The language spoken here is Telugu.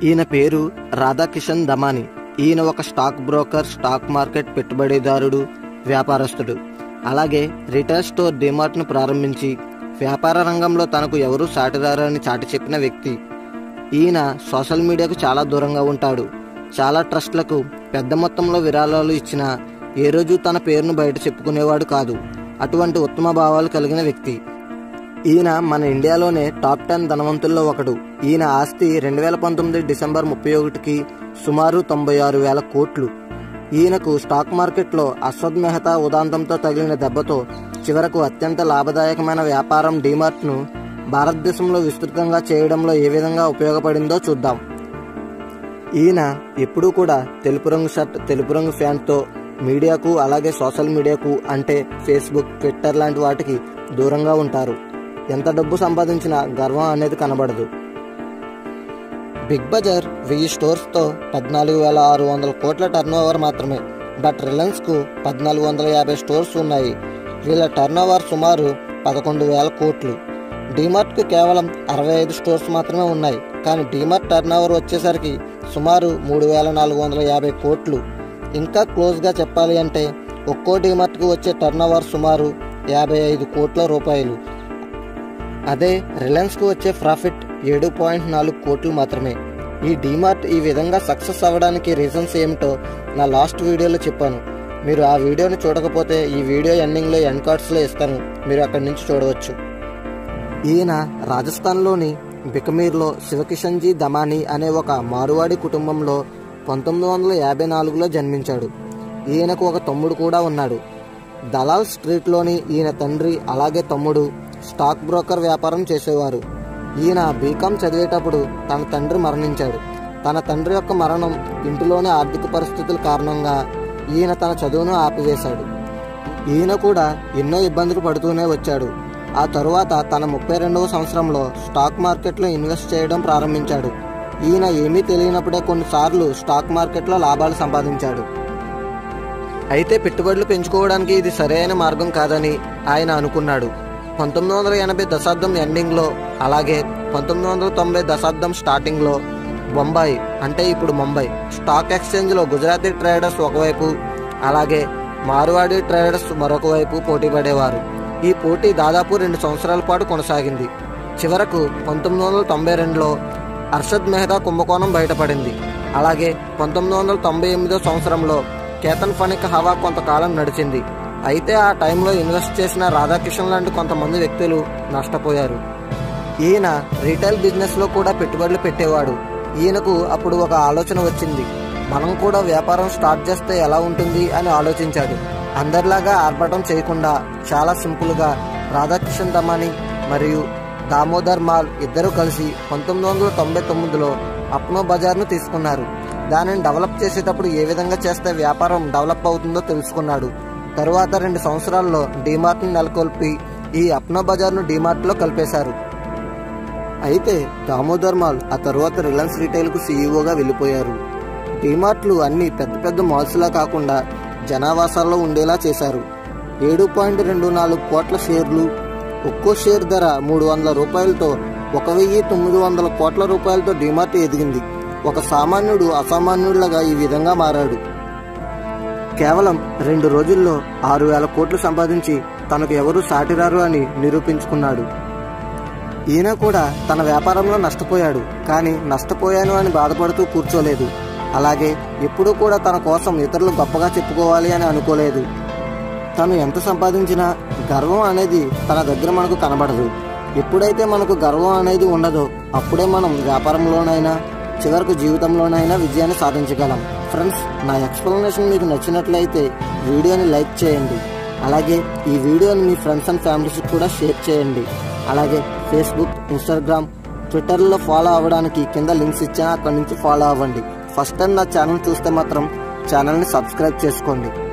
ఈయన పేరు రాధాకిషన్ దమాని ఈయన ఒక స్టాక్ బ్రోకర్ స్టాక్ మార్కెట్ పెట్టుబడిదారుడు వ్యాపారస్తుడు అలాగే రిటైల్ స్టోర్ డిమార్ట్ను ప్రారంభించి వ్యాపార రంగంలో తనకు ఎవరూ సాటిరారు అని చాటి చెప్పిన వ్యక్తి ఈయన సోషల్ మీడియాకు చాలా దూరంగా ఉంటాడు చాలా ట్రస్ట్లకు పెద్ద మొత్తంలో విరాళాలు ఇచ్చినా ఏ రోజు తన పేరును బయట చెప్పుకునేవాడు కాదు అటువంటి ఉత్తమ భావాలు కలిగిన వ్యక్తి ఈయన మన ఇండియాలోనే టాప్ టెన్ ధనవంతుల్లో ఒకడు ఈయన ఆస్తి రెండు వేల పంతొమ్మిది డిసెంబర్ ముప్పై ఒకటికి సుమారు తొంభై ఆరు వేల కోట్లు ఈయనకు స్టాక్ మార్కెట్లో అశ్వద్ మెహతా ఉదాంతంతో తగిలిన దెబ్బతో చివరకు అత్యంత లాభదాయకమైన వ్యాపారం డీమార్ట్ను భారతదేశంలో విస్తృతంగా చేయడంలో ఏ విధంగా ఉపయోగపడిందో చూద్దాం ఈయన ఎప్పుడూ కూడా తెలుపు రంగు షర్ట్ తెలుపు రంగు ఫ్యాంట్తో మీడియాకు అలాగే సోషల్ మీడియాకు అంటే ఫేస్బుక్ ట్విట్టర్ లాంటి వాటికి దూరంగా ఉంటారు ఎంత డబ్బు సంపాదించినా గర్వం అనేది కనబడదు బిగ్ బజార్ వెయ్యి స్టోర్స్తో పద్నాలుగు వేల ఆరు వందల కోట్ల టర్న్ ఓవర్ మాత్రమే బట్ రిలయన్స్కు పద్నాలుగు వందల యాభై స్టోర్స్ ఉన్నాయి వీళ్ళ టర్న్ ఓవర్ సుమారు పదకొండు వేల కోట్లు డీమార్ట్కు కేవలం అరవై ఐదు స్టోర్స్ మాత్రమే ఉన్నాయి కానీ డీమార్ట్ టర్న్ ఓవర్ వచ్చేసరికి సుమారు మూడు వేల నాలుగు వందల యాభై కోట్లు ఇంకా క్లోజ్గా చెప్పాలి అంటే ఒక్కో డీమార్ట్కి వచ్చే టర్న్ ఓవర్ సుమారు యాభై ఐదు కోట్ల రూపాయలు అదే రిలయన్స్కు వచ్చే ప్రాఫిట్ ఏడు పాయింట్ నాలుగు కోట్లు మాత్రమే ఈ డీమార్ట్ ఈ విధంగా సక్సెస్ అవ్వడానికి రీజన్స్ ఏమిటో నా లాస్ట్ వీడియోలో చెప్పాను మీరు ఆ వీడియోని చూడకపోతే ఈ వీడియో ఎండింగ్లో ఎండ్ కార్డ్స్లో ఇస్తాను మీరు అక్కడి నుంచి చూడవచ్చు ఈయన రాజస్థాన్లోని బికమీర్లో శివకిషన్జీ దమాని అనే ఒక మారువాడి కుటుంబంలో పంతొమ్మిది వందల యాభై నాలుగులో జన్మించాడు ఈయనకు ఒక తమ్ముడు కూడా ఉన్నాడు దలాల్ స్ట్రీట్లోని ఈయన తండ్రి అలాగే తమ్ముడు స్టాక్ బ్రోకర్ వ్యాపారం చేసేవారు ఈయన బీకాం చదివేటప్పుడు తన తండ్రి మరణించాడు తన తండ్రి యొక్క మరణం ఇంటిలోని ఆర్థిక పరిస్థితుల కారణంగా ఈయన తన చదువును ఆపివేశాడు ఈయన కూడా ఎన్నో ఇబ్బందులు పడుతూనే వచ్చాడు ఆ తరువాత తన ముప్పై రెండవ సంవత్సరంలో స్టాక్ మార్కెట్లో ఇన్వెస్ట్ చేయడం ప్రారంభించాడు ఈయన ఏమీ తెలియనప్పుడే కొన్నిసార్లు స్టాక్ మార్కెట్లో లాభాలు సంపాదించాడు అయితే పెట్టుబడులు పెంచుకోవడానికి ఇది సరైన మార్గం కాదని ఆయన అనుకున్నాడు పంతొమ్మిది వందల ఎనభై దశాబ్దం ఎండింగ్లో అలాగే పంతొమ్మిది వందల తొంభై దశాబ్దం స్టార్టింగ్లో బొంబాయి అంటే ఇప్పుడు ముంబై స్టాక్ ఎక్స్చేంజ్లో గుజరాతీ ట్రేడర్స్ ఒకవైపు అలాగే మార్వాడి ట్రేడర్స్ మరొక వైపు పోటీ పడేవారు ఈ పోటీ దాదాపు రెండు సంవత్సరాల పాటు కొనసాగింది చివరకు పంతొమ్మిది వందల తొంభై రెండులో అర్షద్ మెహతా కుంభకోణం బయటపడింది అలాగే పంతొమ్మిది వందల తొంభై ఎనిమిదో సంవత్సరంలో కేతన్ ఫణిక్ హవా కొంతకాలం నడిచింది అయితే ఆ టైంలో ఇన్వెస్ట్ చేసిన రాధాకిషన్ లాంటి కొంతమంది వ్యక్తులు నష్టపోయారు ఈయన రీటైల్ బిజినెస్లో కూడా పెట్టుబడులు పెట్టేవాడు ఈయనకు అప్పుడు ఒక ఆలోచన వచ్చింది మనం కూడా వ్యాపారం స్టార్ట్ చేస్తే ఎలా ఉంటుంది అని ఆలోచించాడు అందరిలాగా ఆర్భటం చేయకుండా చాలా సింపుల్గా రాధాకిషన్ దమాని మరియు దామోదర్ మాల్ ఇద్దరు కలిసి పంతొమ్మిది వందల తొంభై తొమ్మిదిలో అప్నో బజార్ను తీసుకున్నారు దానిని డెవలప్ చేసేటప్పుడు ఏ విధంగా చేస్తే వ్యాపారం డెవలప్ అవుతుందో తెలుసుకున్నాడు తరువాత రెండు సంవత్సరాల్లో డీమార్ట్ని నెలకొల్పి ఈ అప్నో బజార్ను డీమార్ట్లో కలిపేశారు అయితే దామోదర్ మాల్ ఆ తరువాత రిలయన్స్ రిటైల్కు సీఈఓగా వెళ్ళిపోయారు డీమార్ట్లు అన్ని పెద్ద పెద్ద మాల్స్లా కాకుండా జనావాసాల్లో ఉండేలా చేశారు ఏడు పాయింట్ రెండు నాలుగు కోట్ల షేర్లు ఒక్కో షేర్ ధర మూడు వందల రూపాయలతో ఒక వెయ్యి తొమ్మిది వందల కోట్ల రూపాయలతో డీమార్ట్ ఎదిగింది ఒక సామాన్యుడు అసామాన్యుడిలాగా ఈ విధంగా మారాడు కేవలం రెండు రోజుల్లో ఆరు వేల కోట్లు సంపాదించి తనకు ఎవరూ సాటిరారు అని నిరూపించుకున్నాడు ఈయన కూడా తన వ్యాపారంలో నష్టపోయాడు కానీ నష్టపోయాను అని బాధపడుతూ కూర్చోలేదు అలాగే ఎప్పుడూ కూడా తన కోసం ఇతరులు గొప్పగా చెప్పుకోవాలి అని అనుకోలేదు తను ఎంత సంపాదించినా గర్వం అనేది తన దగ్గర మనకు కనబడదు ఎప్పుడైతే మనకు గర్వం అనేది ఉండదో అప్పుడే మనం వ్యాపారంలోనైనా చివరకు జీవితంలోనైనా విజయాన్ని సాధించగలం ఫ్రెండ్స్ నా ఎక్స్ప్లెనేషన్ మీకు నచ్చినట్లయితే వీడియోని లైక్ చేయండి అలాగే ఈ వీడియోని మీ ఫ్రెండ్స్ అండ్ ఫ్యామిలీస్కి కూడా షేర్ చేయండి అలాగే ఫేస్బుక్ ఇన్స్టాగ్రామ్ ట్విట్టర్లో ఫాలో అవ్వడానికి కింద లింక్స్ ఇచ్చాను అక్కడి నుంచి ఫాలో అవ్వండి ఫస్ట్ టైం నా ఛానల్ చూస్తే మాత్రం ఛానల్ని సబ్స్క్రైబ్ చేసుకోండి